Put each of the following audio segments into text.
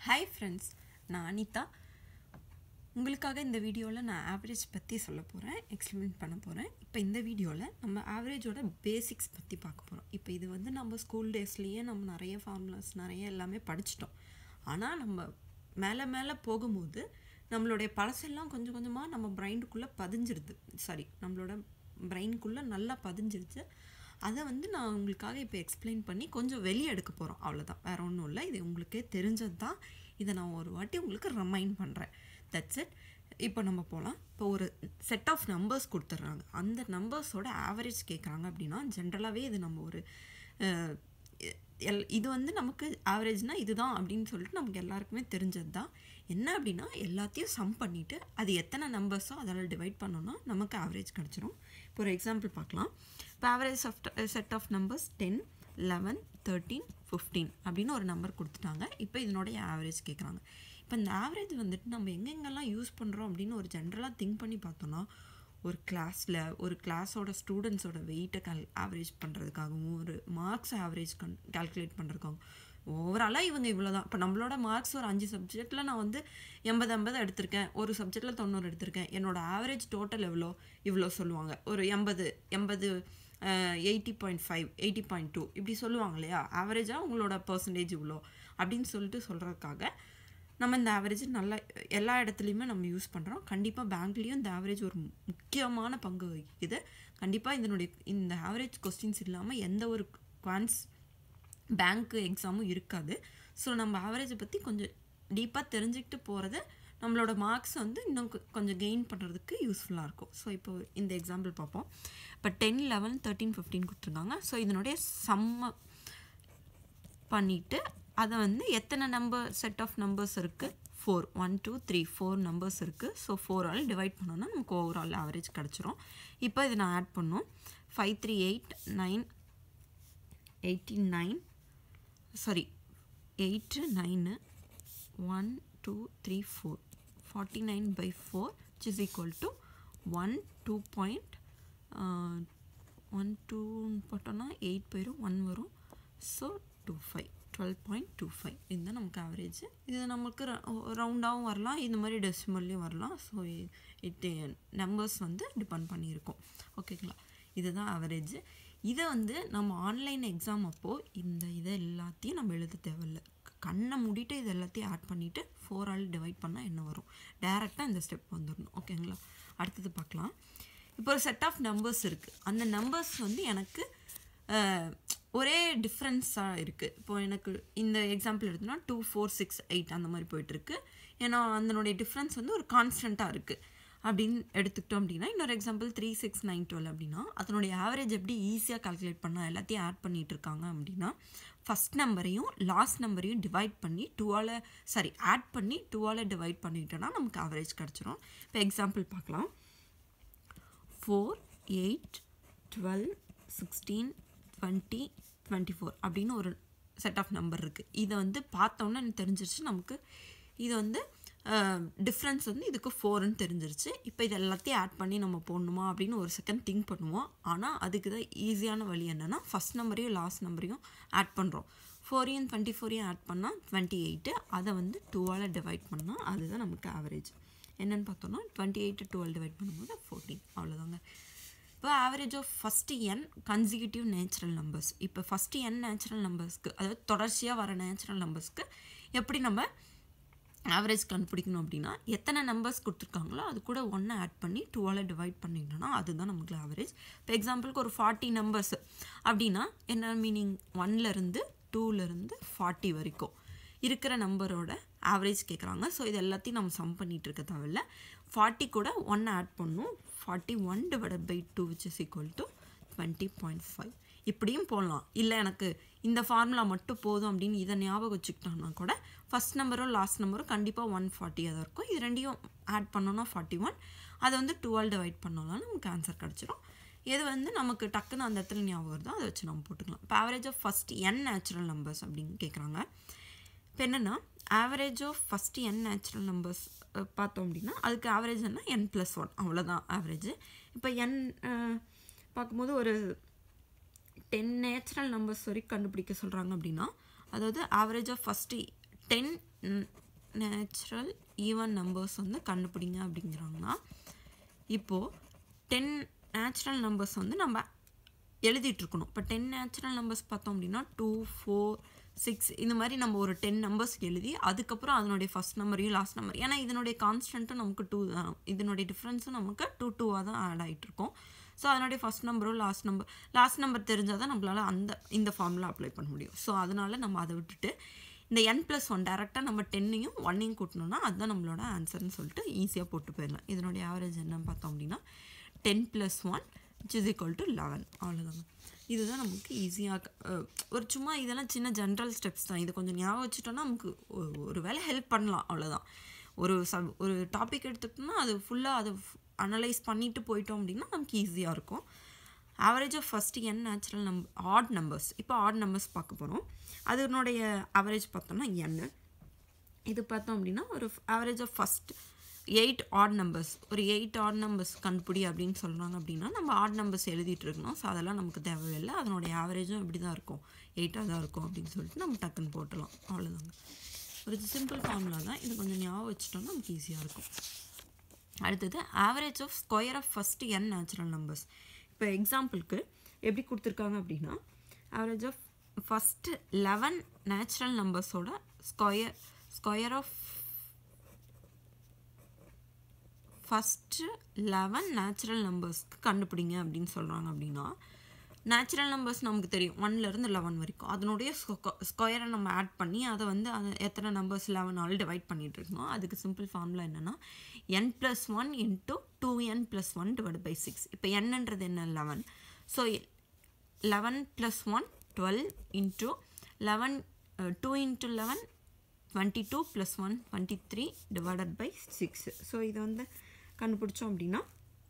Hi friends நான் அனிதா உங்களுக்காக இந்த வீடியோவில் நான் ஆவரேஜ் பற்றி சொல்ல போகிறேன் எக்ஸ்பிளைன் பண்ண போகிறேன் இப்போ இந்த வீடியோவில் நம்ம ஆவரேஜோட பேசிக்ஸ் பற்றி பார்க்க போகிறோம் இப்போ இது வந்து நம்ம ஸ்கூல் டேஸ்லேயே நம்ம நிறைய ஃபார்முலாஸ் நிறைய எல்லாமே படிச்சிட்டோம் ஆனால் நம்ம மேலே மேலே போகும்போது நம்மளுடைய பழசெல்லாம் கொஞ்சம் கொஞ்சமாக நம்ம பிரைண்டுக்குள்ளே பதிஞ்சிருது சாரி நம்மளோட பிரெயின்குள்ளே நல்லா பதிஞ்சிருச்சு அதை வந்து நான் உங்களுக்காக இப்போ எக்ஸ்பிளைன் பண்ணி கொஞ்சம் வெளியே எடுக்க போகிறோம் அவ்வளோதான் வேறு ஒன்றும் இல்லை இது உங்களுக்கே தெரிஞ்சது தான் இதை நான் ஒரு வாட்டி உங்களுக்கு ரிமைண்ட் பண்ணுறேன் தட்ஸ் இட் இப்போ நம்ம போகலாம் இப்போ ஒரு செட் ஆஃப் நம்பர்ஸ் கொடுத்துட்றாங்க அந்த நம்பர்ஸோட ஆவரேஜ் கேட்குறாங்க அப்படின்னா ஜென்ரலாகவே இது நம்ம ஒரு அஹ், எல் இது வந்து நமக்கு ஆவரேஜ்னால் இதுதான் அப்படின்னு சொல்லிட்டு நமக்கு எல்லாருக்குமே தெரிஞ்சது தான் என்ன அப்படின்னா எல்லாத்தையும் சம் பண்ணிவிட்டு அது எத்தனை நம்பர்ஸோ அதால் டிவைட் பண்ணோன்னா நமக்கு ஆவரேஜ் கிடச்சிரும் இப்போ ஒரு எக்ஸாம்பிள் பார்க்கலாம் இப்போ average of set of numbers ten eleven thirteen fifteen அப்படின்னு ஒரு நம்பர் கொடுத்துட்டாங்க இப்போ இதனுடைய ஆவரேஜ் கேட்குறாங்க இப்போ இந்த ஆவரேஜ் வந்துட்டு நம்ம எங்கெங்கெல்லாம் யூஸ் பண்ணுறோம் அப்படின்னு ஒரு ஜென்ரலாக திங்க் பண்ணி பார்த்தோன்னா ஒரு கிளாஸில் ஒரு கிளாஸோட ஸ்டூடெண்ட்ஸோட வெயிட்டை கால் ஆவரேஜ் பண்ணுறதுக்காகவும் ஒரு மார்க்ஸ் ஆவரேஜ் கன் கால்குலேட் பண்ணுறதுக்காகவும் ஓவராலாக இவங்க இவ்வளோ தான் இப்போ நம்மளோட மார்க்ஸ் ஒரு அஞ்சு சப்ஜெக்டில் நான் வந்து எண்பது ஐம்பது எடுத்திருக்கேன் ஒரு சப்ஜெக்டில் தொண்ணூறு எடுத்திருக்கேன் என்னோட ஆவரேஜ் டோட்டல் எவ்வளோ இவ்வளோ சொல்லுவாங்க ஒரு எண்பது எண்பது eighty point five eighty point two இப்படி சொல்லுவாங்க இல்லையா ஆவரேஜாக உங்களோட பர்சன்டேஜ் இவ்வளோ அப்படின்னு சொல்லிட்டு சொல்கிறதுக்காக நம்ம இந்த ஆவரேஜ் நல்லா எல்லா இடத்துலையுமே நம்ம யூஸ் பண்ணுறோம் கண்டிப்பாக பேங்க்லேயும் இந்த ஆவரேஜ் ஒரு முக்கியமான பங்கு வகிக்குது கண்டிப்பாக இதனுடைய இந்த ஆவரேஜ் கொஸ்டின்ஸ் இல்லாமல் எந்த ஒரு குவான்ஸ் பேங்க்கு எக்ஸாமும் இருக்காது ஸோ நம்ம ஆவரேஜை பற்றி கொஞ்சம் டீப்பாக தெரிஞ்சுக்கிட்டு போகிறது நம்மளோட மார்க்ஸ் வந்து இன்னும் கொ- கொஞ்சம் கெயின் பண்ணுறதுக்கு யூஸ்ஃபுல்லாக இருக்கும் ஸோ இப்போ இந்த எக்ஸாம்பிள் பார்ப்போம் இப்போ டென் லெவன் தேர்ட்டீன் ஃபிஃப்டீன் கொடுத்துருக்காங்க ஸோ இதனுடைய சம்ம பண்ணிவிட்டு அதை வந்து எத்தனை நம்பர் செட் ஆஃப் நம்பர்ஸ் இருக்குது four one two three four numbers இருக்குது ஸோ ஃபோர் ஆல் டிவைட் பண்ணோன்னா நமக்கு ஓவரால் ஆவரேஜ் கிடச்சிரும் இப்போ இதை நான் ஆட் பண்ணோம் five three eight nine eighty nine sorry eight nine one two three four forty nine by four which is equal to one two point one டூன்னு போட்டோன்னா எயிட் போயிடும் ஒன் வரும் so two five twelve point two five இதுதான் நமக்கு average இது நமக்கு ரவுண்டாகவும் வரலாம் இந்த மாதிரி டெசிமல்லையும் வரலாம் ஸோ இட் நம்பர்ஸ் வந்து டிபெண்ட் பண்ணியிருக்கோம் ஓகேங்களா இதுதான் ஆவரேஜ் இதை வந்து நம்ம ஆன்லைன் எக்ஸாம் அப்போது இந்த இதை எல்லாத்தையும் நம்ம எழுத தேவையில்ல கண்ணை மூடிட்டு இது எல்லாத்தையும் ஆட் பண்ணிவிட்டு ஃபோர் ஆல் டிவைட் பண்ணால் என்ன வரும் டேரெக்டாக இந்த ஸ்டெப் வந்துடணும் ஓகேங்களா அடுத்தது பார்க்கலாம் இப்போ ஒரு செட் ஆஃப் நம்பர்ஸ் இருக்குது அந்த நம்பர்ஸ் வந்து எனக்கு அஹ், ஒரே டிஃப்ரென்ஸாக இருக்குது இப்போ எனக்கு இந்த எக்ஸாம்பிள் எடுத்தோம்னா டூ ஃபோர் சிக்ஸ் எயிட் அந்த மாதிரி போயிட்டுருக்கு ஏன்னா அதனுடைய டிஃப்ரென்ஸ் வந்து ஒரு கான்ஸ்டண்ட்டாக இருக்குது அப்படின்னு எடுத்துக்கிட்டோம் அப்படின்னா இன்னொரு example three six nine twelve அப்படின்னா அதனுடைய ஆவரேஜ் எப்படி ஈஸியாக கால்குலேட் பண்ணால் எல்லாத்தையும் ஆட் பண்ணிட்டு இருக்காங்க அப்படின்னா ஃபஸ்ட் நம்பரையும் லாஸ்ட் நம்பரையும் டிவைட் பண்ணி டூவால் சாரி ஆட் பண்ணி டூவால் டிவைட் பண்ணிட்டோன்னா நமக்கு ஆவரேஜ் கிடச்சிரும் இப்போ எக்ஸாம்பிள் பார்க்கலாம் four eight twelve sixteen twenty twenty four அப்படின்னு ஒரு செட் ஆஃப் நம்பர் இருக்குது இதை வந்து பார்த்தோன்னே எனக்கு தெரிஞ்சிருச்சு நமக்கு இது வந்து டிஃப்ரென்ஸ் வந்து இதுக்கு ஃபோர்னு தெரிஞ்சிருச்சு இப்போ இது எல்லாத்தையும் ஆட் பண்ணி நம்ம போடணுமா அப்படின்னு ஒரு செகண்ட் திங்க் பண்ணுவோம் ஆனால் அதுக்கு தான் ஈஸியான வழி என்னென்னா ஃபஸ்ட் நம்பரையும் லாஸ்ட் நம்பரையும் ஆட் பண்ணுறோம் ஃபோரையும் டுவெண்ட்டி ஃபோரையும் ஆட் பண்ணால் டுவெண்ட்டி எயிட்டு அதை வந்து டூவால் டிவைட் பண்ணால் அதுதான் நமக்கு ஆவரேஜ் என்னென்னு பார்த்தோம்னா டுவெண்ட்டி எயிட்டு டுவெல் டிவைட் பண்ணும்போது ஃபோர்டீன் அவ்வளோதாங்க இப்போ average of first n consecutive natural numbers இப்போ ஃபஸ்ட்டு என் நேச்சுரல் நம்பர்ஸ்க்கு அதாவது தொடர்ச்சியாக வர நேச்சுரல் நம்பர்ஸ்க்கு எப்படி நம்ம ஆவரேஜ் கண்டுபிடிக்கணும் அப்படின்னா எத்தனை நம்பர்ஸ் கொடுத்துருக்காங்களோ அது கூட ஒன்றை ஆட் பண்ணி டூவால் டிவைட் பண்ணிட்டோம்னா அதுதான் நமக்கு ஆவரேஜ் இப்போ எக்ஸாம்பிளுக்கு ஒரு ஃபார்ட்டி நம்பர்ஸ் அப்படின்னா என்ன மீனிங் ஒன்லேருந்து டூலேருந்து ஃபார்ட்டி வரைக்கும் இருக்கிற நம்பரோட ஆவரேஜ் கேட்குறாங்க ஸோ இது எல்லாத்தையும் நம்ம சம் பண்ணிட்டு இருக்க தேவையில்ல ஃபார்ட்டி கூட ஒன்று ஆட் பண்ணும் forty one divided by two which is equal to twenty point five இப்படியும் போடலாம் இல்லை எனக்கு இந்த ஃபார்முலா மட்டும் போதும் அப்படின்னு இதை ஞாபகம் வச்சுக்கிட்டோம்னா கூட ஃபஸ்ட் நம்பரும் லாஸ்ட் நம்பரும் கண்டிப்பாக ஒன் ஃபார்ட்டியாக தான் இருக்கும் இது ரெண்டையும் ஆட் பண்ணோன்னா ஃபார்ட்டி ஒன் அதை வந்து டுவெல் டிவைட் பண்ணோம்னா நமக்கு ஆன்சர் கிடச்சிரும் எது வந்து நமக்கு டக்குன்னு அந்த இடத்துல ஞாபகம் வருதோ அதை வச்சு நம்ம போட்டுக்கலாம் இப்போ average of first n natural numbers அப்படின்னு கேட்குறாங்க இப்போ என்னென்னா average of first n natural numbers பார்த்தோம் அப்படின்னா அதுக்கு ஆவரேஜ் என்ன என் ப்ளஸ் ஒன் அவ்வளோதான் ஆவரேஜ் இப்போ என் பார்க்கும்போது ஒரு டென் நேச்சுரல் நம்பர்ஸ் வரைக்கும் கண்டுபிடிக்க சொல்கிறாங்க அப்படின்னா அதாவது average of first ten natural even numbers வந்து கண்டுபிடிங்க அப்படிங்கிறாங்கன்னா இப்போது டென் நேச்சுரல் நம்பர்ஸ் வந்து நம்ம எழுதிட்டுருக்கணும் இப்போ டென் நேச்சுரல் நம்பர்ஸ் பார்த்தோம் அப்படின்னா டூ ஃபோர் சிக்ஸ் இந்த மாதிரி நம்ம ஒரு டென் நம்பர்ஸ் எழுதி அதுக்கப்புறம் அதனுடைய ஃபஸ்ட் நம்பரையும் லாஸ்ட் நம்பர் ஏன்னா இதனுடைய கான்ஸ்டன்ட்டும் நமக்கு டூ தான் இதனுடைய டிஃப்ரென்ஸும் நமக்கு டூ டூவாக தான் ஆட் ஆகிட்டு இருக்கும் ஸோ அதனுடைய ஃபஸ்ட் நம்பரும் லாஸ்ட் நம்பர் லாஸ்ட் நம்பர் தெரிஞ்சால் தான் நம்மளால் அந்த இந்த ஃபார்மில் அப்ளை பண்ண முடியும் ஸோ அதனால் நம்ம அதை விட்டுட்டு இந்த என் ப்ளஸ் ஒன் டேரெக்டாக நம்ம டென்னையும் ஒன்னையும் கூட்டணும்னா அதுதான் நம்மளோட ஆன்சர்னு சொல்லிட்டு ஈஸியாக போட்டு போயிடலாம் இதனுடைய ஆவரேஜ் என்னன்னு பார்த்தோம் அப்படின்னா ten plus one which is equal to eleven அவ்வளோதாங்க இதுதான் நமக்கு ஈஸியாக ஒரு சும்மா இதெல்லாம் சின்ன ஜென்ரல் ஸ்டெப்ஸ் தான் இது கொஞ்சம் ஞாபகம் வச்சுட்டோன்னா நமக்கு ஒரு வேலை ஹெல்ப் பண்ணலாம் அவ்வளோதான் ஒரு சப் ஒரு டாபிக் எடுத்துக்கிட்டோம்னா அது ஃபுல்லாக அதை அனலைஸ் பண்ணிட்டு போயிட்டோம் அப்படின்னா நமக்கு ஈஸியாக இருக்கும் average of first n natural number odd numbers இப்போ ஆட் நம்பர்ஸ் பார்க்க போகிறோம் அதனுடைய ஆவரேஜ் பார்த்தோம்னா என் இது பார்த்தோம் அப்படின்னா ஒரு average of first eight odd numbers ஒரு எயிட் ஆட் நம்பர்ஸ் கண்டுபிடி அப்படின்னு சொல்கிறாங்க அப்படின்னா நம்ம ஆட் நம்பர்ஸ் எழுதிட்டு இருக்கணும் ஸோ அதெல்லாம் நமக்கு தேவையில்லை அதனுடைய ஆவரேஜும் இப்படி தான் இருக்கும் எயிட்டாக தான் இருக்கும் அப்படின்னு சொல்லிட்டு நம்ம டக்குன்னு போட்டலாம் அவ்வளோதாங்க ஒரு சிம்பிள் ஃபார்முலா தான் இது கொஞ்சம் ஞாபகம் வச்சுட்டோம்னா நமக்கு ஈஸியாக இருக்கும் அடுத்தது average of square of first n natural numbers இப்போ எக்ஸாம்பிளுக்கு எப்படி கொடுத்துருக்காங்க அப்படின்னா average of first eleven natural நம்பர்ஸோட square square of first eleven natural நம்பர்ஸ்க்கு கண்டுபிடிங்க அப்படின்னு சொல்கிறாங்க அப்படின்னா நேச்சுரல் நம்பர்ஸ் நமக்கு தெரியும் ஒன்லேருந்து லெவன் வரைக்கும் அதனுடைய ஸ்கொயரை நம்ம ஆட் பண்ணி அதை வந்து அது எத்தனை நம்பர்ஸ் லெவனால் டிவைட் பண்ணிகிட்டு இருக்கணும் அதுக்கு சிம்பிள் ஃபார்முலா என்னென்னா n plus one into two n plus one divide by six இப்போ என்னன்றது என்ன eleven so eleven plus one twelve into eleven two into eleven twenty two plus one twenty three divided by six so இதை வந்து கண்டுபிடிச்சோம் அப்படின்னா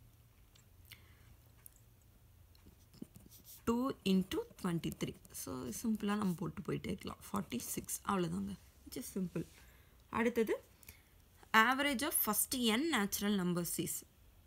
two into twenty three so சிம்பிளாக நம்ம போட்டு போயிட்டே இருக்கலாம் ஃபார்ட்டி சிக்ஸ் அவ்வளோதாங்க விச் இஸ் சிம்பிள் அடுத்தது average of first n natural numbers is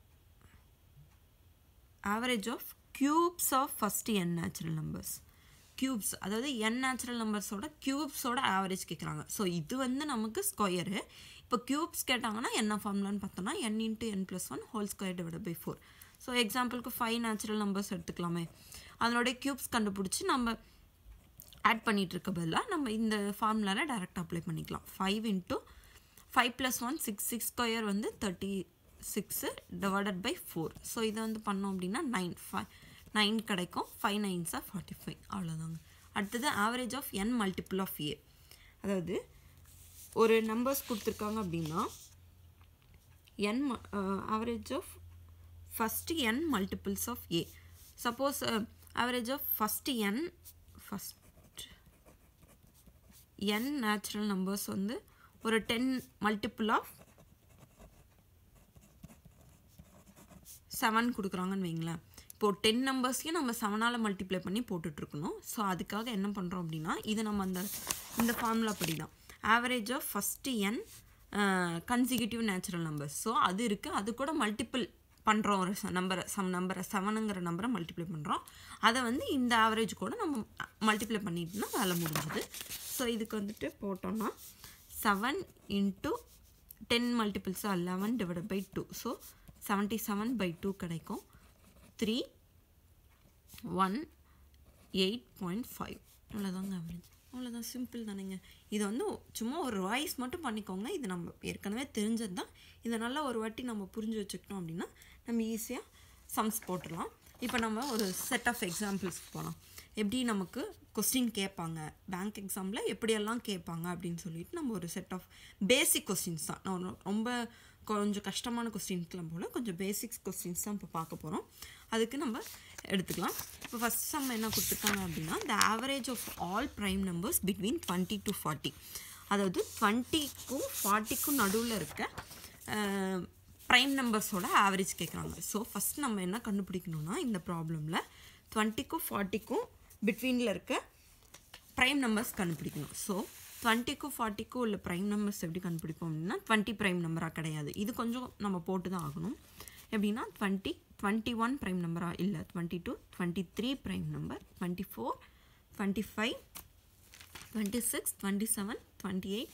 average of cubes of first n natural numbers cubes அதாவது என் நேச்சுரல் நம்பர்ஸோட க்யூப்ஸோட ஆவரேஜ் கேட்குறாங்க ஸோ இது வந்து நமக்கு ஸ்கொயரு இப்போ க்யூப்ஸ் கேட்டாங்கன்னா என்ன ஃபார்முலான்னு பார்த்தோம்னா n into n plus one whole square divide by four so எக்ஸாம்பிளுக்கு ஃபைவ் நேச்சுரல் நம்பர்ஸ் எடுத்துக்கலாமே அதனுடைய க்யூப்ஸ் கண்டுபிடிச்சி நம்ம ஆட் பண்ணிகிட்டு இருக்க பதிலாக நம்ம இந்த ஃபார்முலாவில் டேரெக்டாக அப்ளை பண்ணிக்கலாம் five into five plus one six six square வந்து thirty six divided by four so இதை வந்து பண்ணோம் அப்படின்னா நைன் ஃபைவ் நைன் கிடைக்கும் ஃபைவ் நைன்ஸாக ஃபார்ட்டி ஃபைவ் அவ்வளோதாங்க அடுத்தது average of n multiple of A அதாவது ஒரு நம்பர்ஸ் கொடுத்துருக்காங்க அப்படின்னா n average of first n multiples of A suppose average of first n first n natural numbers வந்து ஒரு டென் மல்டிபிள் ஆஃப் செவன் கொடுக்குறாங்கன்னு வைங்களேன் இப்போது டென் நம்பர்ஸையும் நம்ம செவனால் மல்டிப்ளை பண்ணி போட்டுட்ருக்கணும் ஸோ அதுக்காக என்ன பண்ணுறோம் அப்படின்னா இது நம்ம அந்த இந்த ஃபார்முலா படி தான் average of first n consecutive natural numbers so அது இருக்குது அது கூட மல்டிபிள் பண்ணுறோம் ஒரு நம்பரை சம் நம்பரை செவனுங்கிற நம்பரை மல்டிப்ளை பண்ணுறோம் அதை வந்து இந்த ஆவரேஜ் கூட நம்ம மல்டிப்ளை பண்ணிட்டோம்னா வேலை முடிஞ்சுது ஸோ இதுக்கு வந்துட்டு போட்டோம்னா செவன் இன்ட்டு டென் மல்டிபிள்ஸாக eleven divide by two so seventy seven by two கிடைக்கும் three one eight point five அவ்வளோதாங்க ஆவரேஜ் அவ்வளோதான் சிம்பிள் தானேங்க இது வந்து சும்மா ஒரு வாய்ஸ் மட்டும் பண்ணிக்கோங்க இது நம்ம ஏற்கனவே தெரிஞ்சது தான் இதை நல்லா ஒரு வாட்டி நம்ம புரிஞ்சு வச்சுக்கிட்டோம் அப்படின்னா நம்ம ஈஸியாக சம்ஸ் போட்டுடலாம் இப்போ நம்ம ஒரு செட் ஆஃப் எக்ஸாம்பிள்ஸ்க்கு போகலாம் எப்படி நமக்கு கொஸ்டின் கேட்பாங்க பேங்க் எக்ஸாமில் எப்படியெல்லாம் கேட்பாங்க அப்படின்னு சொல்லிட்டு நம்ம ஒரு செட் ஆஃப் பேசிக் கொஸ்டின்ஸ் தான் நான் ரொம்ப கொஞ்சம் கஷ்டமான கொஸ்டின்ஸ்லாம் போல் கொஞ்சம் பேசிக்ஸ் கொஸ்டின்ஸ் தான் இப்போ பார்க்க போகிறோம் அதுக்கு நம்ம எடுத்துக்கலாம் இப்போ ஃபஸ்ட் சம் என்ன கொடுத்துருக்காங்க அப்படின்னா the average of all prime numbers between twenty to forty அதாவது டுவெண்ட்டிக்கும் ஃபார்ட்டிக்கும் நடுவில் இருக்க ப்ரைம் நம்பர்ஸோட ஆவரேஜ் கேட்குறாங்க ஸோ ஃபஸ்ட் நம்ம என்ன கண்டுபிடிக்கணும்னா இந்த ப்ராப்ளமில் டுவெண்ட்டிக்கும் ஃபார்ட்டிக்கும் பிட்வீனில் இருக்க ப்ரைம் நம்பர்ஸ் கண்டுபிடிக்கணும் ஸோ டுவெண்ட்டிக்கும் ஃபார்ட்டிக்கும் உள்ள ப்ரைம் நம்பர்ஸ் எப்படி கண்டுபிடிப்போம் அப்படின்னா டுவெண்ட்டி ப்ரைம் நம்பராக கிடையாது இது கொஞ்சம் நம்ம போட்டு தான் ஆகணும் எப்படின்னா டுவெண்ட்டி டுவெண்ட்டி ஒன் ப்ரைம் நம்பராக இல்லை twenty two twenty three prime number twenty four twenty five twenty six twenty seven twenty eight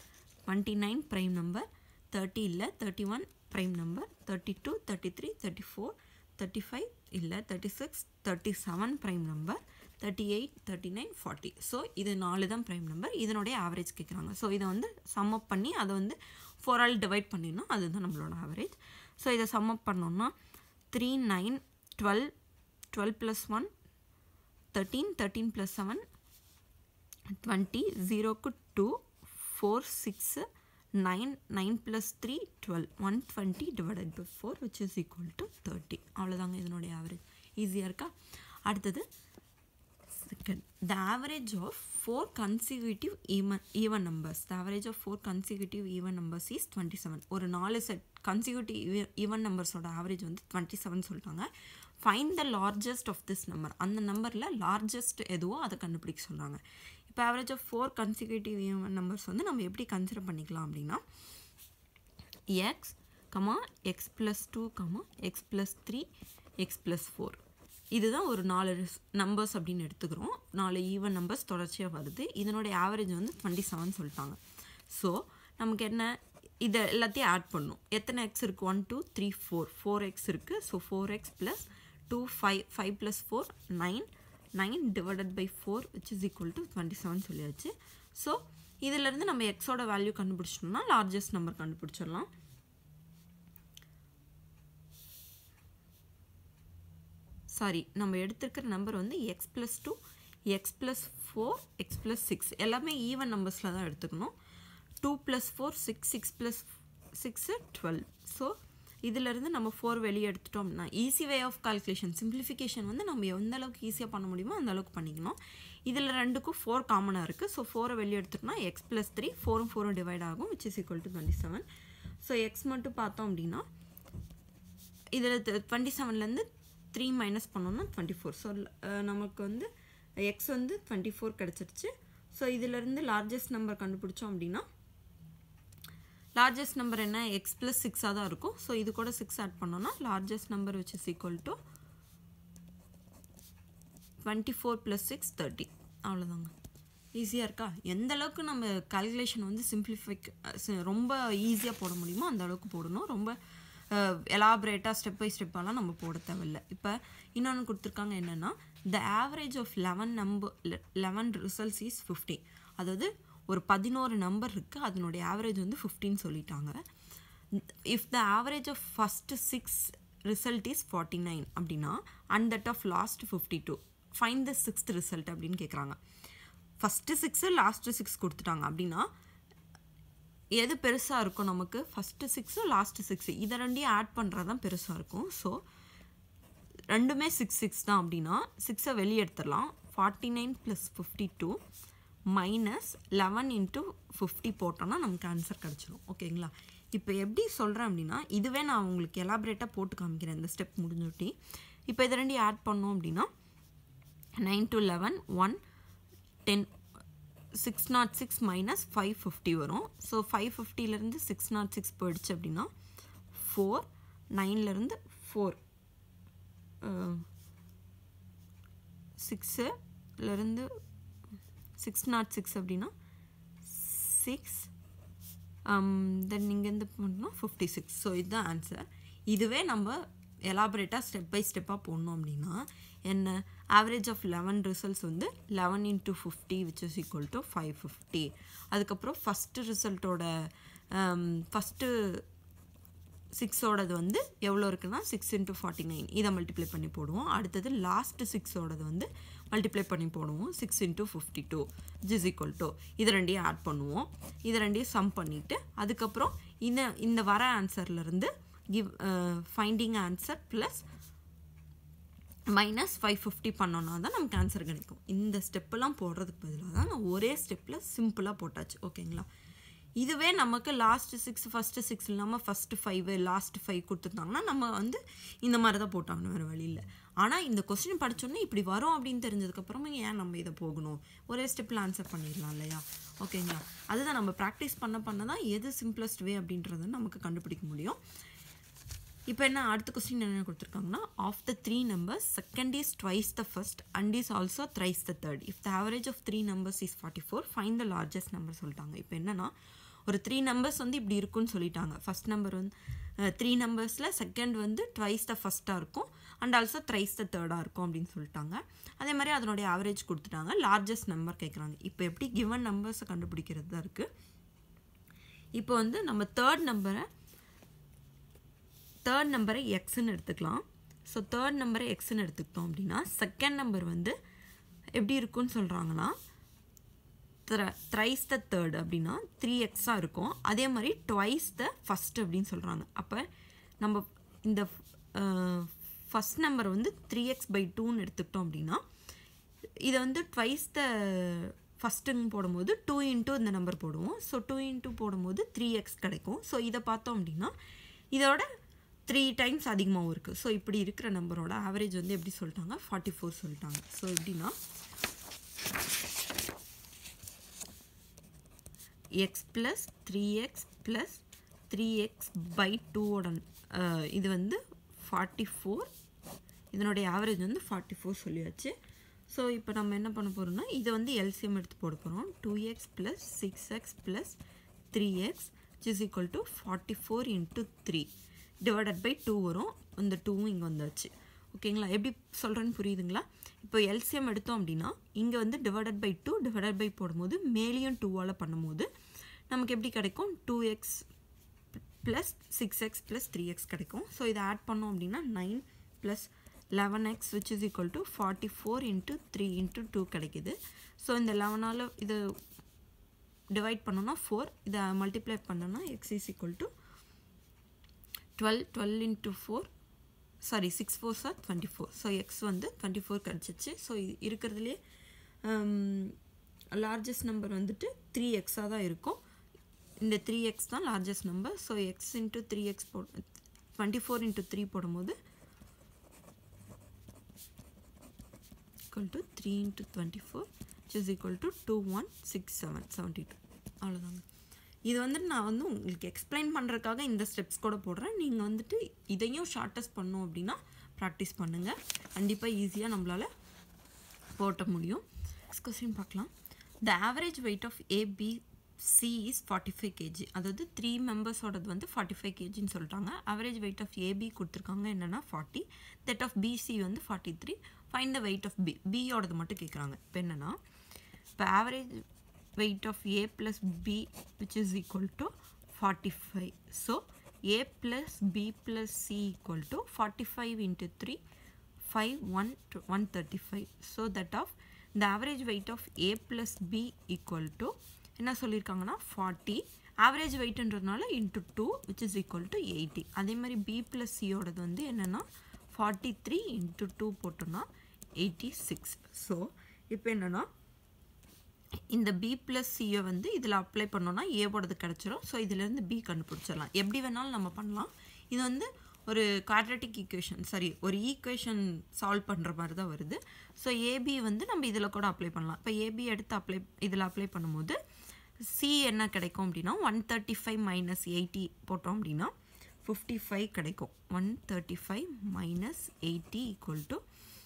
twenty nine prime number thirty இல்லை thirty one prime number thirty two thirty three thirty four thirty five இல்லை thirty six thirty seven prime number thirty eight thirty nine forty so இது நாலு தான் prime number இதனுடைய average கேட்குறாங்க so இதை வந்து some அப் பண்ணி அதை வந்து ஃபோர் ஆல் டிவைட் பண்ணிடணும் அதுதான் நம்மளோட ஆவரேஜ் ஸோ இதை சம் அப் பண்ணோம்னா three nine twelve twelve plus one thirteen thirteen plus seven twenty ஜீரோக்கு two four six nine nine plus three twelve one twenty divided by four which is equal to thirty அவ்வளோதாங்க இதனுடைய average ஈஸியாக இருக்கா அடுத்தது second the average of four consecutive even even numbers the average of four consecutive even numbers is 27 ஒரு நாலு set consecutive even நம்பர்ஸோட average வந்து twenty seven சொல்லிட்டாங்க fine the largest of this number அந்த நம்பரில் லார்ஜஸ்ட் எதுவோ அதை கண்டுபிடிக்க சொல்கிறாங்க இப்போ average of four consecutive even numbers வந்து நம்ம எப்படி கன்சிடர் பண்ணிக்கலாம் அப்படின்னா x comma x plus two comma x plus three x plus four இதுதான் ஒரு நாலு நம்பர்ஸ் அப்படின்னு எடுத்துக்கிறோம் நாலு ஈவன் நம்பர்ஸ் தொடர்ச்சியாக வருது இதனுடைய ஆவரேஜ் வந்து டுவெண்ட்டி செவன் சொல்லிட்டாங்க ஸோ நமக்கு என்ன இதை எல்லாத்தையும் ஆட் பண்ணும் எத்தனை எக்ஸ் இருக்குது one two three four four x இருக்குது so four x plus two five five plus four nine nine divided by four which is equal to twenty seven சொல்லியாச்சு ஸோ இதிலேருந்து நம்ம எக்ஸோட வேல்யூ கண்டுபிடிச்சிட்டோம்னா லார்ஜஸ்ட் நம்பர் கண்டுபிடிச்சிடலாம் sorry நம்ம எடுத்துருக்கிற number வந்து x plus two x plus four x plus six எல்லாமே ஈவன் நம்பர்ஸில் தான் எடுத்துக்கணும் two plus four six six plus six twelve so இதிலேருந்து நம்ம ஃபோர் வெளியே எடுத்துட்டோம்னா easy way of calculation simplification வந்து நம்ம எந்த அளவுக்கு ஈஸியாக பண்ண முடியுமோ அந்த அளவுக்கு பண்ணிக்கணும் இதில் ரெண்டுக்கும் ஃபோர் காமனாக இருக்குது ஸோ ஃபோரை வெளியே எடுத்துட்டோம்னா எக்ஸ் ப்ளஸ் த்ரீ ஃபோரும் ஃபோரும் டிவைட் ஆகும் which is equal to twenty seven so x மட்டும் பார்த்தோம் அப்படின்னா இதில் டுவெண்ட்டி செவன்லேருந்து த்ரீ மைனஸ் பண்ணோம்னா டுவெண்ட்டி ஃபோர் ஸோ நமக்கு வந்து எக்ஸ் வந்து டுவெண்ட்டி ஃபோர் கிடச்சிருச்சு ஸோ இதிலேருந்து லார்ஜஸ்ட் நம்பர் கண்டுபிடிச்சோம் அப்படின்னா லார்ஜஸ்ட் நம்பர் என்ன எக்ஸ் ப்ளஸ் சிக்ஸாக தான் இருக்கும் ஸோ இது கூட சிக்ஸ் ஆட் பண்ணோன்னா largest number which is equal to twenty four plus six thirty அவ்வளோதாங்க ஈஸியாக இருக்கா எந்த அளவுக்கு நம்ம கால்குலேஷன் வந்து சிம்பிளிஃபிக் ரொம்ப ஈஸியாக போட முடியுமோ அந்த அளவுக்கு போடணும் ரொம்ப எலாபரேட்டாக ஸ்டெப் பை ஸ்டெப்பாலாம் நம்ம போட தேவையில்லை இப்போ இன்னொன்று கொடுத்துருக்காங்க என்னென்னா the average of eleven number eleven results is fifty அதாவது ஒரு பதினோரு நம்பர் இருக்குது அதனுடைய ஆவரேஜ் வந்து ஃபிஃப்டின்னு சொல்லிட்டாங்க if the average of first six result is forty nine அப்படின்னா and that of last fifty two find the sixth result அப்படின்னு கேட்குறாங்க ஃபஸ்ட்டு சிக்ஸு லாஸ்ட்டு சிக்ஸ் கொடுத்துட்டாங்க அப்படின்னா எது பெருசாக இருக்கும் நமக்கு ஃபஸ்ட்டு சிக்ஸு லாஸ்ட்டு சிக்ஸு இதை ரெண்டையும் ஆட் பண்ணுறது தான் பெருசாக இருக்கும் ஸோ ரெண்டுமே சிக்ஸ் சிக்ஸ் தான் அப்படின்னா சிக்ஸை வெளியே எடுத்துடலாம் forty nine plus fifty two minus eleven into fifty போட்டோன்னா நமக்கு ஆன்சர் கிடச்சிரும் ஓகேங்களா இப்போ எப்படி சொல்கிறேன் அப்படின்னா இதுவே நான் உங்களுக்கு எலாபரேட்டாக போட்டு காமிக்கிறேன் இந்த ஸ்டெப் முடிஞ்சுட்டி இப்போ இதை ரெண்டையும் ஆட் பண்ணோம் அப்படின்னா nine to eleven one ten six not six minus five fifty வரும் ஸோ ஃபைவ் ஃபிஃப்டிலேருந்து சிக்ஸ் நாட் சிக்ஸ் போயிடுச்சு அப்படின்னா ஃபோர் நைன்லேருந்து ஃபோர் சிக்ஸுலேருந்து சிக்ஸ் நாட் சிக்ஸ் அப்படின்னா சிக்ஸ் தென் இங்கேருந்து பண்ணோம்னா ஃபிஃப்டி சிக்ஸ் ஸோ இதுதான் ஆன்சர் இதுவே நம்ம எலாபரேட்டாக ஸ்டெப் பை ஸ்டெப்பாக போடணும் அப்படின்னா என்ன ஆவரேஜ் ஆஃப் லெவன் ரிசல்ட்ஸ் வந்து eleven into fifty which is equal to five fifty அதுக்கப்புறம் ஃபஸ்ட்டு ரிசல்ட்டோட ஃபஸ்ட்டு சிக்ஸோடது வந்து எவ்வளோ இருக்குன்னா சிக்ஸ் இன்ட்டு ஃபார்ட்டி நைன் இதை மல்டிப்ளை பண்ணி போடுவோம் அடுத்தது லாஸ்ட்டு சிக்ஸோடது வந்து மல்டிப்ளை பண்ணி போடுவோம் six into fifty two is equal to இது ரெண்டையும் ஆட் பண்ணுவோம் இது ரெண்டையும் சம் பண்ணிவிட்டு அதுக்கப்புறம் இந்த இந்த வர ஆன்சர்லேருந்து give finding answer plus minus five fifty பண்ணோன்னா தான் நமக்கு ஆன்சர் கிடைக்கும் இந்த ஸ்டெப்பெல்லாம் போடுறதுக்கு பதிலாக தான் நான் ஒரே ஸ்டெப்பில் சிம்பிளாக போட்டாச்சு ஓகேங்களா இதுவே நமக்கு லாஸ்ட்டு சிக்ஸ் ஃபஸ்ட்டு சிக்ஸ் இல்லாமல் ஃபஸ்ட்டு ஃபைவ் லாஸ்ட்டு ஃபைவ் கொடுத்துருந்தாங்கன்னா நம்ம வந்து இந்த மாதிரி தான் போட்டாங்கன்னு வேறு வழி இல்லை ஆனால் இந்த கொஸ்டின் படித்தோன்னே இப்படி வரும் அப்படின்னு தெரிஞ்சதுக்கப்புறமா ஏன் நம்ம இதை போகணும் ஒரே ஸ்டெப்பில் ஆன்சர் பண்ணிடலாம் இல்லையா ஓகேங்களா அதுதான் நம்ம ப்ராக்டிஸ் பண்ண பண்ண தான் எது சிம்பிளஸ்ட் வே அப்படின்றத நமக்கு கண்டுபிடிக்க முடியும் இப்போ என்ன அடுத்த கொஸ்டின் என்ன கொடுத்துருக்காங்கன்னா of the three numbers second is twice the first and is also thrice the third if the average of three numbers is forty four find the largest number சொல்லிட்டாங்க இப்போ என்னன்னா ஒரு த்ரீ நம்பர்ஸ் வந்து இப்படி இருக்குன்னு சொல்லிட்டாங்க ஃபஸ்ட் நம்பர் வந்து three நம்பர்ஸில் செகண்ட் வந்து ட்வைஸ் த ஃபஸ்ட்டாக இருக்கும் அண்ட் ஆல்சோ த்ரைஸ் த தேர்டாக இருக்கும் அப்படின்னு சொல்லிட்டாங்க அதே மாதிரி அதனுடைய ஆவரேஜ் கொடுத்துட்டாங்க லார்ஜஸ்ட் நம்பர் கேட்குறாங்க இப்போ எப்படி கிவன் நம்பர்ஸை கண்டுபிடிக்கிறது தான் இருக்குது இப்போ வந்து நம்ம தேர்ட் நம்பரை தேர்ட் நம்பரை எக்ஸ்ன்னு எடுத்துக்கலாம் ஸோ தேர்ட் நம்பரை எக்ஸ்ன்னு எடுத்துக்கிட்டோம் அப்படின்னா செகண்ட் நம்பர் வந்து எப்படி இருக்குன்னு சொல்கிறாங்கன்னா த்ரைஸ் த தேர்ட் அப்படின்னா த்ரீ எக்ஸாக இருக்கும் அதே மாதிரி ட்வைஸ் த ஃபஸ்ட் அப்படின்னு சொல்கிறாங்க அப்போ நம்ம இந்த ஃபஸ்ட் நம்பர் வந்து த்ரீ எக்ஸ் பை டூன்னு எடுத்துக்கிட்டோம் அப்படின்னா இதை வந்து ட்வைஸ் த ஃபஸ்ட்டுன்னு போடும்போது டூ இன்ட்டு இந்த நம்பர் போடுவோம் ஸோ டூ இன்ட்டு போடும்போது த்ரீ எக்ஸ் கிடைக்கும் ஸோ இதை பார்த்தோம் அப்படின்னா இதோட த்ரீ டைம்ஸ் அதிகமாகவும் இருக்குது ஸோ இப்படி இருக்கிற நம்பரோட ஆவரேஜ் வந்து எப்படி சொல்லிட்டாங்க ஃபார்ட்டி ஃபோர் சொல்லிட்டாங்க ஸோ எப்படின்னா x plus three x plus three x by டூவோட இது வந்து ஃபார்ட்டி ஃபோர் இதனுடைய ஆவரேஜ் வந்து ஃபார்ட்டி ஃபோர் சொல்லியாச்சு ஸோ இப்போ நம்ம என்ன பண்ண போகிறோம்னா இதை வந்து எல்சிஎம் எடுத்து போட போகிறோம் two x plus six x plus three x is equal to forty four into three divided by two வரும் இந்த டூவும் இங்கே வந்தாச்சு ஓகேங்களா எப்படி சொல்கிறேன்னு புரியுதுங்களா இப்போ எல்சிஎம் எடுத்தோம் அப்படின்னா இங்கே வந்து divided by two divided by போடும்போது மேலேயும் டூவால் பண்ணும்போது நமக்கு எப்படி கிடைக்கும் two x plus six x plus three x கிடைக்கும் ஸோ இதை ஆட் பண்ணோம் அப்படின்னா nine plus eleven x which is equal to forty four into three into two கிடைக்குது ஸோ இந்த லெவனால் இது டிவைட் பண்ணோன்னா ஃபோர் இதை மல்டிப்ளை பண்ணோன்னா x is equal to twelve twelve into four sorry six four are twenty four so X வந்து twenty four கிடச்சிச்சு so இருக்கிறதுலே லார்ஜஸ்ட் நம்பர் வந்துட்டு த்ரீ எக்ஸாக தான் இருக்கும் இந்த த்ரீ எக்ஸ் தான் largest number so x into three x போ டுவெண்ட்டி ஃபோர் இன்ட்டு த்ரீ போடும்போது equal to three into twenty four is equal to two one six seven seventy two அவ்வளோதாங்க இது வந்துட்டு நான் வந்து உங்களுக்கு எக்ஸ்பிளைன் பண்ணுறதுக்காக இந்த ஸ்டெப்ஸ் கூட போடுறேன் நீங்கள் வந்துட்டு இதையும் ஷார்ட்டஸ்ட் பண்ணோம் அப்படின்னா ப்ராக்டிஸ் பண்ணுங்கள் கண்டிப்பாக ஈஸியாக நம்மளால் போட்ட முடியும் நெக்ஸ்ட் கொஸ்டின் பார்க்கலாம் the average weight of AB C is forty five KG அதாவது த்ரீ மெம்பர்ஸோடது வந்து ஃபார்ட்டி ஃபைவ் கேஜின்னு சொல்லிட்டாங்க ஆவரேஜ் வெயிட் ஆஃப் ஏபி கொடுத்துருக்காங்க என்னென்னா ஃபார்ட்டி தட் ஆஃப் பிசி வந்து forty three find the weight of B பியோடது மட்டும் கேட்குறாங்க இப்போ என்னென்னா இப்போ average weight of a plus b which is equal to 45 so a plus b plus c equal to 45 into 3 5 1 to 135 so that of the average weight of a plus b equal to என்ன சொல்லியிருக்காங்கன்னா forty average வெயிட்ன்றதுனால into two which is equal to eighty அதே மாதிரி B plus சியோடது வந்து என்னென்னா forty three into two போட்டோன்னா eighty six so இப்போ என்னென்னா இந்த பி ப்ளஸ் சியை வந்து இதில் அப்ளை பண்ணோன்னா ஏவோடது கிடச்சிரும் ஸோ இதிலேருந்து பி கண்டுபிடிச்சிடலாம் எப்படி வேணாலும் நம்ம பண்ணலாம் இது வந்து ஒரு குவாட்ரட்டிக் ஈக்குவேஷன் சாரி ஒரு ஈக்குவேஷன் சால்வ் பண்ணுற மாதிரி தான் வருது ஸோ ஏபி வந்து நம்ம இதில் கூட அப்ளை பண்ணலாம் இப்போ ஏபி எடுத்து அப்ளை இதில் அப்ளை பண்ணும்போது சி என்ன கிடைக்கும் அப்படின்னா one thirty five minus eighty போட்டோம் அப்படின்னா ஃபிஃப்டி ஃபைவ் கிடைக்கும் one thirty five minus eighty equal to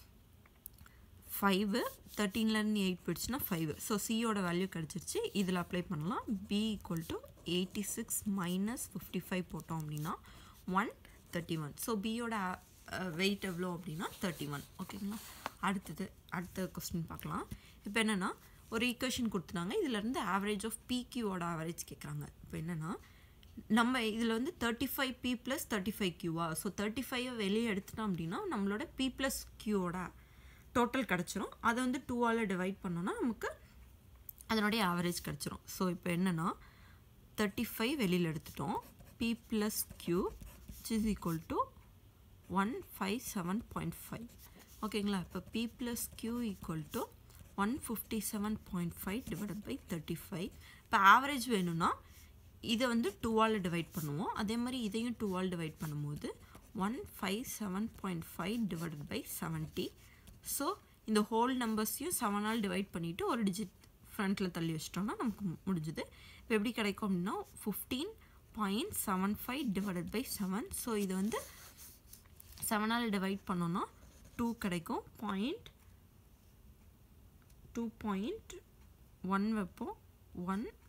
five தேர்ட்டீன்லேருந்து எயிட் போயிடுச்சுன்னா ஃபைவ் ஸோ சியோட வேல்யூ கிடச்சிருச்சு இதில் அப்ளை பண்ணலாம் B equal to eighty six minus fifty five போட்டோம் அப்படின்னா ஒன் தேர்ட்டி ஒன் ஸோ பியோட வெயிட் எவ்வளோ அப்படின்னா தேர்ட்டி ஒன் ஓகேங்களா அடுத்தது அடுத்த கொஸ்டின் பார்க்கலாம் இப்போ என்னென்னா ஒரு ஈக்குவேஷன் கொடுத்துட்டாங்க இதுலேருந்து ஆவரேஜ் ஆஃப் பிக்யூவோட ஆவரேஜ் கேட்குறாங்க இப்போ என்னென்னா நம்ம இதில் வந்து thirty five P plus thirty five கியூவா ஸோ தேர்ட்டி ஃபைவை வெளியே எடுத்துட்டோம் அப்படின்னா நம்மளோட பி ப்ளஸ் கியூவோட டோட்டல் கிடச்சிரும் அதை வந்து டூவால் டிவைட் பண்ணோன்னா நமக்கு அதனுடைய ஆவரேஜ் கிடச்சிரும் ஸோ இப்போ என்னென்னா தேர்ட்டி ஃபைவ் வெளியில் எடுத்துட்டோம் P plus Q which is equal to one five seven point five ஓகேங்களா இப்போ P plus Q equal to one fifty seven point five divided by thirty five இப்போ ஆவரேஜ் வேணும்னா இதை வந்து டூவால் டிவைட் பண்ணுவோம் அதே மாதிரி இதையும் டூவால் டிவைட் பண்ணும்போது one five seven point five divided by seventy so இந்த ஹோல் நம்பர்ஸையும் செவனால் டிவைட் பண்ணிவிட்டு ஒரு டிஜிட் ஃப்ரண்ட்டில் தள்ளி வச்சிட்டோம்னா நமக்கு முடிஞ்சுது இப்போ எப்படி கிடைக்கும் அப்படின்னா fifteen point seven five divided by seven so இது வந்து செவனால் டிவைட் பண்ணோன்னா டூ கிடைக்கும் பாயிண்ட் டூ பாயிண்ட் ஒன் வைப்போம் ஒன்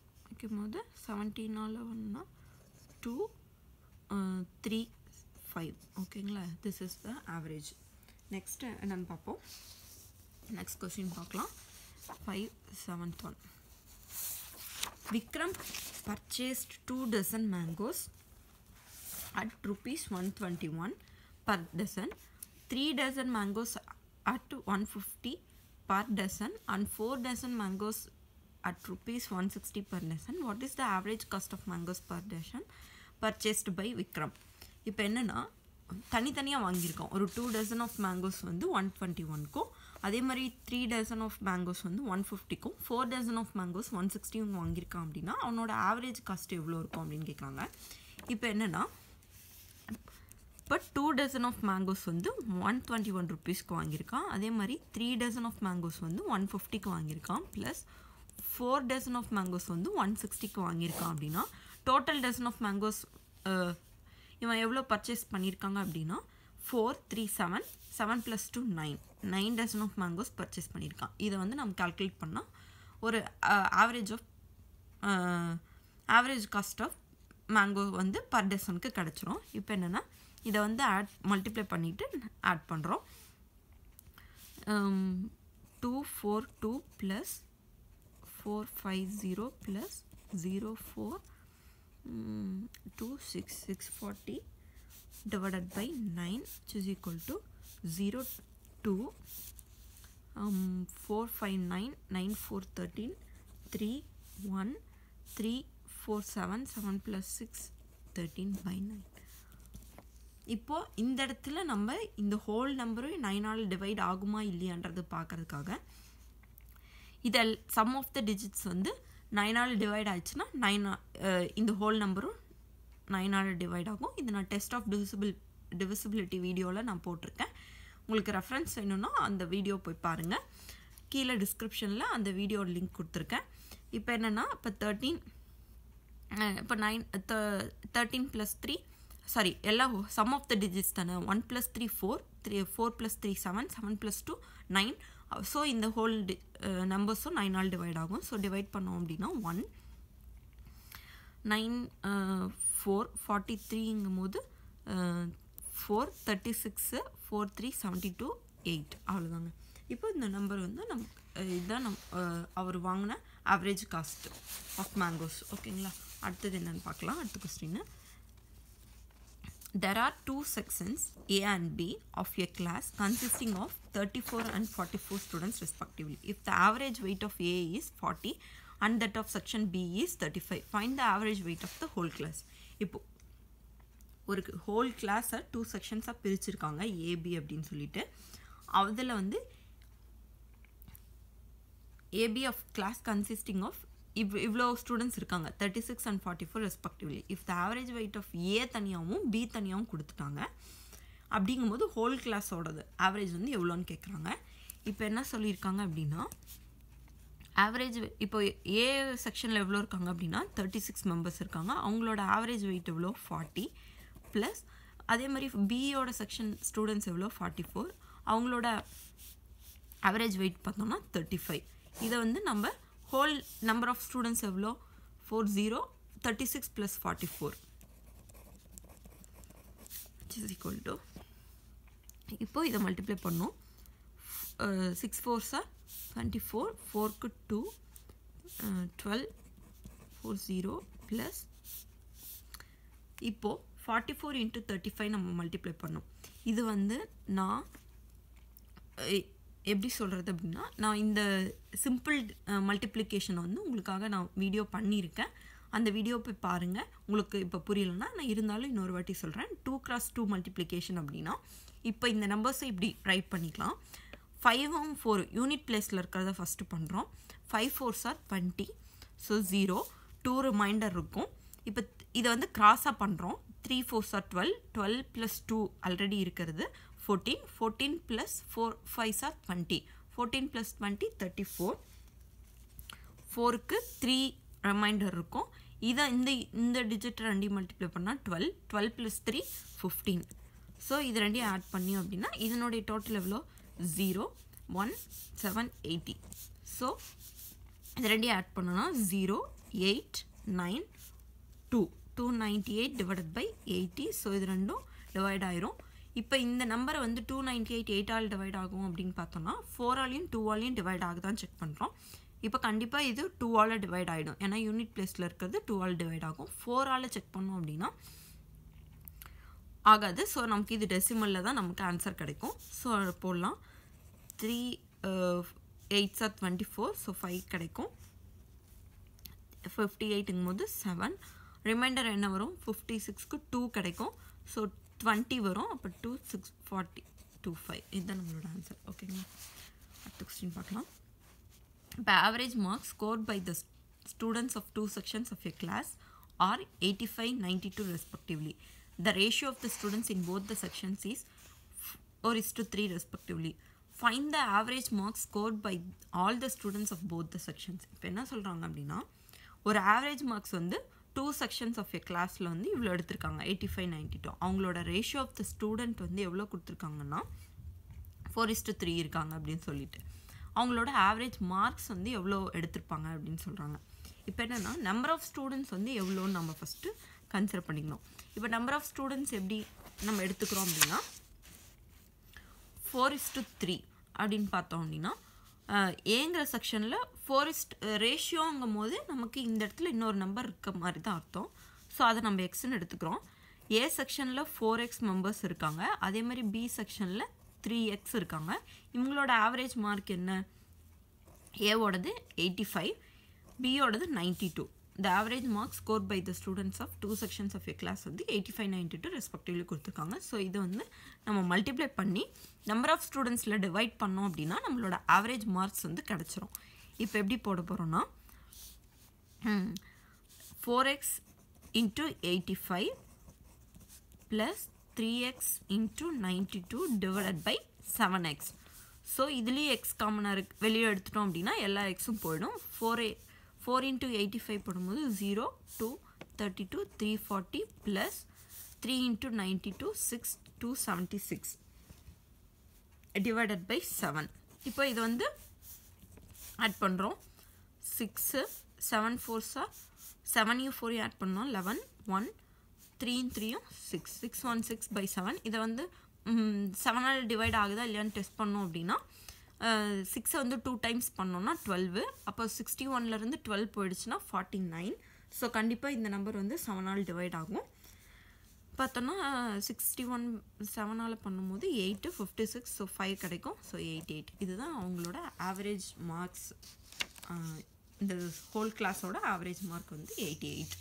வைக்கும் போது செவன்டீனால் ஒன்னா டூ த்ரீ ஃபைவ் ஓகேங்களா this is the average next என்னென்னு பார்ப்போம் நெக்ஸ்ட் கொஸ்டின் பார்க்கலாம் five seventh one Vikram purchased two dozen mangoes at rupees 121 per dozen 3 dozen mangoes at 150 per dozen and 4 dozen mangoes at rupees 160 per dozen what is the average cost of mangoes per dozen purchased by vikram இப்போ என்னென்னா தனித்தனியாக வாங்கியிருக்கோம் ஒரு two dozen of mangoes வந்து one twenty ஒன்க்கும் அதே மாதிரி three dozen of mangoes வந்து ஒன் ஃபிஃப்டிக்கும் four dozen of mangoes one சிக்ஸ்டியும் வாங்கியிருக்கான் அப்படின்னா அவனோட ஆவரேஜ் காஸ்ட் எவ்வளோ இருக்கும் அப்படின்னு கேட்குறாங்க இப்போ என்னென்னா இப்போ டூ டசன் ஆஃப் மேங்கோஸ் வந்து ஒன் டுவெண்ட்டி ஒன் ருபீஸ்க்கு வாங்கியிருக்கான் அதே மாதிரி த்ரீ டசன் ஆஃப் மேங்கோஸ் வந்து ஒன் ஃபிஃப்டிக்கு வாங்கியிருக்கான் plus four dozen of mangoes வந்து ஒன் சிக்ஸ்டிக்கு வாங்கியிருக்கான் அப்படின்னா டோட்டல் டசன் ஆஃப் மேங்கோஸ் இவன் எவ்வளோ பர்ச்சேஸ் பண்ணியிருக்காங்க அப்படின்னா four three seven seven plus two nine nine dozen of mangoes purchase பண்ணியிருக்கான் இதை வந்து நம்ம கால்குலேட் பண்ணால் ஒரு average of average cost of mango வந்து பர் டசனுக்கு கிடச்சிரும் இப்போ என்னென்னா இதை வந்து ஆட் மல்டிப்ளை பண்ணிவிட்டு ஆட் பண்ணுறோம் two four two plus four five zero plus zero four two six six forty divided by 9 which is equal to 0 2 um, 4 5 9 9 4 13 3 1 3 4 7 7 plus 6 13 by 9 இப்போ இந்த இடத்துல நம்ம இந்த ஹோல் நம்பரும் நைனால் டிவைட் ஆகுமா இல்லையான்றது பார்க்கறதுக்காக இதில் சம் ஆஃப் த டிஜிட்ஸ் வந்து நைனால் டிவைட் ஆயிடுச்சுன்னா நைன் இந்த ஹோல் நம்பரும் நைனால் டிவைட் ஆகும் இது நான் டெஸ்ட் ஆஃப் டிவிசிபிள் டிவிசிபிலிட்டி வீடியோவில் நான் போட்டிருக்கேன் உங்களுக்கு ரெஃபரன்ஸ் வேணும்னா அந்த வீடியோ போய் பாருங்கள் கீழே டிஸ்கிரிப்ஷனில் அந்த வீடியோ லிங்க் கொடுத்துருக்கேன் இப்போ என்னென்னா இப்போ தேர்ட்டீன் இப்போ nine thirteen plus three sorry எல்லாம் சம் ஆஃப் த டிஜிட்ஸ் தானே one plus three four three four plus three seven seven plus two nine so இந்த ஹோல் டி நம்பர்ஸும் நைனால் டிவைட் ஆகும் ஸோ டிவைட் பண்ணோம் அப்படின்னா ஒன் நைன் ஃபோர் ஃபார்ட்டி த்ரீங்கும் போது four thirty six four three seventy two eight அவ்வளோதாங்க இப்போ இந்த நம்பர் வந்து நம் இதுதான் நம் அவர் வாங்கின ஆவரேஜ் காஸ்ட் ஆஃப் மேங்கோஸ் ஓகேங்களா அடுத்தது என்னென்னு பார்க்கலாம் அடுத்த question There are two sections A and B of a class consisting of 34 and 44 students respectively. If the average weight of A is 40 and that of section B is 35, find the average weight of the whole class. இப்போ ஒரு whole கிளாஸை two செக்ஷன்ஸாக பிரிச்சிருக்காங்க AB அப்படின்னு சொல்லிட்டு அதில் வந்து AB of class consisting of இவ் இவ்வளோ ஸ்டூடெண்ட்ஸ் இருக்காங்க thirty six and forty four respectively if the average weight of A தனியாகவும் பி தனியாகவும் கொடுத்துட்டாங்க அப்படிங்கும்போது ஹோல் கிளாஸோடது ஆவரேஜ் வந்து எவ்வளோன்னு கேட்குறாங்க இப்போ என்ன சொல்லியிருக்காங்க அப்படின்னா ஆவரேஜ் இப்போ ஏ செக்ஷனில் எவ்வளோ இருக்காங்க அப்படின்னா தேர்ட்டி சிக்ஸ் மெம்பர்ஸ் இருக்காங்க அவங்களோட ஆவரேஜ் வெயிட் எவ்வளோ ஃபார்ட்டி ப்ளஸ் அதே மாதிரி பியோட செக்ஷன் ஸ்டூடெண்ட்ஸ் எவ்வளோ ஃபார்ட்டி ஃபோர் அவங்களோட ஆவரேஜ் வெயிட் பார்த்தோம்னா தேர்ட்டி ஃபைவ் இதை வந்து நம்ம ஹோல் நம்பர் ஆஃப் ஸ்டூடெண்ட்ஸ் எவ்வளோ four zero thirty six plus forty four is equal to இப்போது இதை மல்டிப்ளை பண்ணோம் six four are twenty four ஃபோருக்கு two twelve four zero plus இப்போது forty four into thirty five நம்ம மல்டிப்ளை பண்ணோம் இது வந்து நான் எப்படி சொல்கிறது அப்படின்னா நான் இந்த சிம்பிள் மல்டிப்ளிகேஷனை வந்து உங்களுக்காக நான் வீடியோ பண்ணியிருக்கேன் அந்த வீடியோ போய் பாருங்கள் உங்களுக்கு இப்போ புரியலன்னா நான் இருந்தாலும் இன்னொரு வாட்டி சொல்கிறேன் டூ கிராஸ் டூ மல்டிப்ளிகேஷன் அப்படின்னா இப்போ இந்த நம்பர்ஸை இப்படி ரைட் பண்ணிக்கலாம் ஃபைவும் ஃபோர் யூனிட் பிளேஸில் இருக்கிறத ஃபஸ்ட்டு பண்ணுறோம் five fours are twenty so zero two remainder இருக்கும் இப்போ இதை வந்து கிராஸாக பண்ணுறோம் three fours are twelve twelve plus two already இருக்கிறது fourteen fourteen plus four five are twenty fourteen plus twenty thirty four ஃபோருக்கு த்ரீ ரிமைண்டர் இருக்கும் இதை இந்த இந்த டிஜிட் ரெண்டையும் மல்டிப்ளை பண்ணால் twelve twelve plus three fifteen so இது ரெண்டையும் ஆட் பண்ணி அப்படின்னா இதனுடைய டோட்டல் எவ்வளோ zero one seven eighty so இது ரெண்டையும் ஆட் பண்ணோன்னா zero eight nine two two ninety eight divided by eighty so இது ரெண்டும் டிவைட் ஆயிரும் இப்போ இந்த நம்பரை வந்து டூ நைன்டி எயிட் எயிட்டால் டிவைட் ஆகும் அப்படின்னு பார்த்தோம்னா ஃபோராலையும் டூவாலையும் டிவைட் ஆகுதான்னு செக் பண்ணுறோம் இப்போ கண்டிப்பாக இது டூவால் டிவைட் ஆகிடும் ஏன்னா யூனிட் பிளேஸில் இருக்கிறது டூவால் டிவைட் ஆகும் ஃபோரால் செக் பண்ணோம் அப்படின்னா ஆகாது ஸோ நமக்கு இது டெசிமலில் தான் நமக்கு ஆன்சர் கிடைக்கும் ஸோ போடலாம் three eight are twenty four so five கிடைக்கும் ஃபிஃப்டி எயிட்டுங்கும் போது செவன் ரிமைண்டர் என்ன வரும் ஃபிஃப்டி சிக்ஸ்க்கு டூ கிடைக்கும் ஸோ டுவெண்ட்டி வரும் அப்போ two six forty two five இதுதான் நம்மளோட ஆன்சர் ஓகேங்களா அடுத்த கொஸ்டின் பார்க்கலாம் இப்போ average marks score by the students of two sections of a class are eighty five ninety two respectively the ratio of the students in both the sections is or is to 3 respectively. Find the average marks scored by all the students of both the sections. இப்போ என்ன சொல்கிறாங்க அப்படின்னா ஒரு average marks வந்து two sections of a கிளாஸில் வந்து இவ்வளோ எடுத்திருக்காங்க எயிட்டி ஃபைவ் நைன்டி டூ அவங்களோட ரேஷியோ ஆஃப் த ஸ்டூடெண்ட் வந்து எவ்வளோ கொடுத்துருக்காங்கன்னா ஃபோர் இஸ்டு த்ரீ இருக்காங்க அப்படின்னு சொல்லிட்டு அவங்களோட ஆவரேஜ் மார்க்ஸ் வந்து எவ்வளோ எடுத்திருப்பாங்க அப்படின்னு சொல்கிறாங்க இப்போ என்னென்னா நம்பர் ஆஃப் ஸ்டூடெண்ட்ஸ் வந்து எவ்வளோன்னு நம்ம ஃபஸ்ட்டு கன்சிடர் பண்ணிக்கணும் இப்போ நம்பர் ஆஃப் ஸ்டூடெண்ட்ஸ் எப்படி நம்ம எடுத்துக்கிறோம் அப்படின்னா ஃபோர் இஸ் டு த்ரீ அப்படின்னு பார்த்தோம் அப்படின்னா அஹ், ஏங்கிற செக்ஷனில் ஃபோர் இஸ்ட் ரேஷியோங்கும் போது நமக்கு இந்த இடத்துல இன்னொரு நம்பர் இருக்க மாதிரி தான் அர்த்தம் ஸோ அதை நம்ம எக்ஸ்ன்னு எடுத்துக்கிறோம் ஏ செக்ஷனில் ஃபோர் எக்ஸ் மெம்பர்ஸ் இருக்காங்க அதே மாதிரி பி செக்ஷனில் த்ரீ எக்ஸ் இருக்காங்க இவங்களோட ஆவரேஜ் மார்க் என்ன ஏவோடது எயிட்டி ஃபைவ் பியோடது ninety two the average mark score by the students of two sections of A class வந்து eighty five ninety two respectively கொடுத்துருக்காங்க ஸோ இது வந்து நம்ம மல்டிப்ளை பண்ணி நம்பர் ஆஃப் ஸ்டூடெண்ட்ஸில் டிவைட் பண்ணோம் அப்படின்னா நம்மளோட ஆவரேஜ் மார்க்ஸ் வந்து கிடச்சிரும் இப்போ எப்படி போட போகிறோன்னா four x into eighty five plus three x into ninety two divided by seven x so இதுலேயும் எக்ஸ் காமனாக இருக்கு வெளியே எடுத்துட்டோம் அப்படின்னா எல்லா எக்ஸும் போயிடும் four four into eighty five போடும்போது zero two thirty two three forty plus three into ninety two six two seventy six divided by seven இப்போ இது வந்து ஆட் பண்ணுறோம் சிக்ஸு செவன் ஃபோர்ஸா செவனையும் ஃபோரையும் ஆட் பண்ணோம் லெவன் ஒன் த்ரீயும் த்ரீயும் six six one six by seven இதை வந்து செவனால் டிவைட் ஆகுதா இல்லையான்னு டெஸ்ட் பண்ணோம் அப்படின்னா சிக்ஸை வந்து டூ டைம்ஸ் பண்ணோம்னா டுவெல்வு அப்போ சிக்ஸ்டி ஒன்லேருந்து டுவெல் போயிடுச்சுன்னா ஃபார்ட்டி நைன் ஸோ கண்டிப்பாக இந்த நம்பர் வந்து செவனால் டிவைட் ஆகும் பார்த்தோன்னா சிக்ஸ்டி ஒன் செவனால் பண்ணும்போது eight fifty six so five கிடைக்கும் ஸோ எயிட் எயிட் இதுதான் அவங்களோட ஆவரேஜ் மார்க்ஸ் இந்த ஹோல் கிளாஸோட ஆவரேஜ் மார்க் வந்து எயிட்டி எயிட்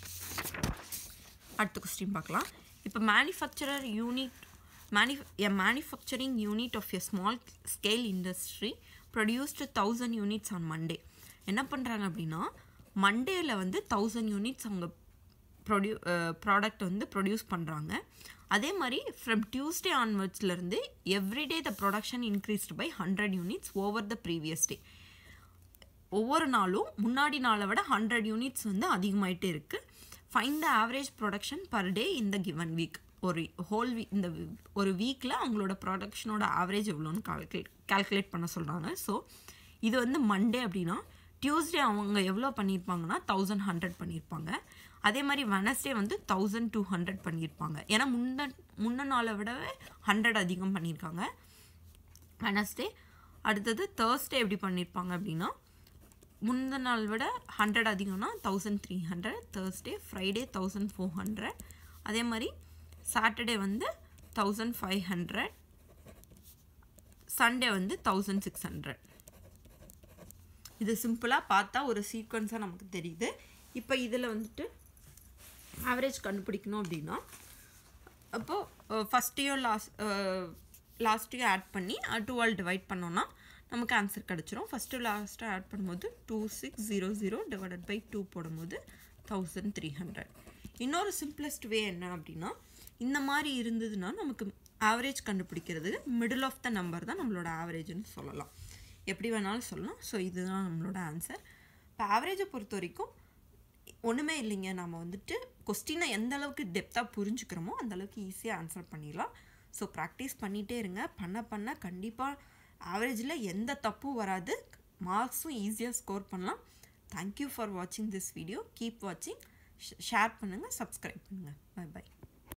அடுத்த கொஸ்டின் பார்க்கலாம் இப்போ manufacturer unit many a manufacturing unit of a small scale industry produced thousand units on Monday என்ன பண்ணுறாங்க அப்படின்னா மண்டேயில் வந்து தௌசண்ட் யூனிட்ஸ் அவங்க ப்ரொடியூ ப்ராடக்ட் வந்து ப்ரொடியூஸ் பண்ணுறாங்க அதே மாதிரி ஃப்ரம் டியூஸ்டே ஆன்வர்ட்ஸ்லேருந்து every day the production increased by hundred units over the previous day ஒவ்வொரு நாளும் முன்னாடி நாளை விட ஹண்ட்ரட் யூனிட்ஸ் வந்து அதிகமாயிட்டே இருக்குது fine the average production per day இந்த கிவன் வீக் ஒரு ஹோல் வீக் இந்த வி- ஒரு வீக்கில் அவங்களோட ப்ரொடக்ஷனோட ஆவரேஜ் எவ்வளோன்னு கால்குலேட் கால்குலேட் பண்ண சொல்கிறாங்க ஸோ இது வந்து மண்டே அப்படின்னா டியூஸ்டே அவங்க எவ்வளோ பண்ணியிருப்பாங்கன்னா தௌசண்ட் ஹண்ட்ரட் பண்ணியிருப்பாங்க அதே மாதிரி வெனஸ்டே வந்து தௌசண்ட் டூ ஹண்ட்ரட் பண்ணியிருப்பாங்க ஏன்னா முன்ன முன்ன நாளை விடவே ஹண்ட்ரட் அதிகம் பண்ணியிருக்காங்க வெனஸ்டே அடுத்தது தேர்ஸ்டே எப்படி பண்ணியிருப்பாங்க அப்படின்னா முந்தின நாள் விட ஹண்ட்ரட் அதிகம்னா thousand three hundred Thursday Friday thousand four hundred அதே மாதிரி சாட்டர்டே வந்து தௌசண்ட் ஃபைவ் ஹண்ட்ரட் சண்டே வந்து தௌசண்ட் சிக்ஸ் ஹண்ட்ரட் இது சிம்பிளாக பார்த்தா ஒரு சீக்வன்ஸாக நமக்கு தெரியுது இப்போ இதில் வந்துட்டு ஆவரேஜ் கண்டுபிடிக்கணும் அப்படின்னா அப்போது ஃபஸ்ட்டையும் லாஸ்ட் லாஸ்ட்டையும் ஆட் பண்ணி டுவெல் டிவைட் பண்ணோன்னா நமக்கு ஆன்சர் கிடச்சிரும் ஃபஸ்ட்டு லாஸ்ட்டாக ஆட் பண்ணும்போது two six zero zero divided by two போடும்போது தௌசண்ட் த்ரீ ஹண்ட்ரட் இன்னொரு சிம்பிளஸ்ட் வே என்ன அப்படின்னா இந்த மாதிரி இருந்ததுன்னா நமக்கு ஆவரேஜ் கண்டுபிடிக்கிறது மிடில் ஆஃப் த நம்பர் தான் நம்மளோட ஆவரேஜ்னு சொல்லலாம் எப்படி வேணாலும் சொல்லலாம் ஸோ இதுதான் நம்மளோட ஆன்சர் இப்போ ஆவரேஜை பொறுத்த வரைக்கும் ஒன்றுமே இல்லைங்க நம்ம வந்துட்டு கொஸ்டினை எந்த அளவுக்கு டெப்த்தாக புரிஞ்சுக்கிறோமோ அந்த அளவுக்கு ஈஸியாக ஆன்சர் பண்ணிடலாம் ஸோ ப்ராக்டிஸ் பண்ணிகிட்டே இருங்க பண்ண பண்ண கண்டிப்பாக ஆவரேஜில் எந்த தப்பும் வராது மார்க்ஸும் ஈஸியாக ஸ்கோர் பண்ணலாம் தேங்க்யூ ஃபார் வாட்சிங் திஸ் வீடியோ கீப் வாட்சிங் ஷேர் பண்ணுங்கள் சப்ஸ்கிரைப் பண்ணுங்கள் பை பை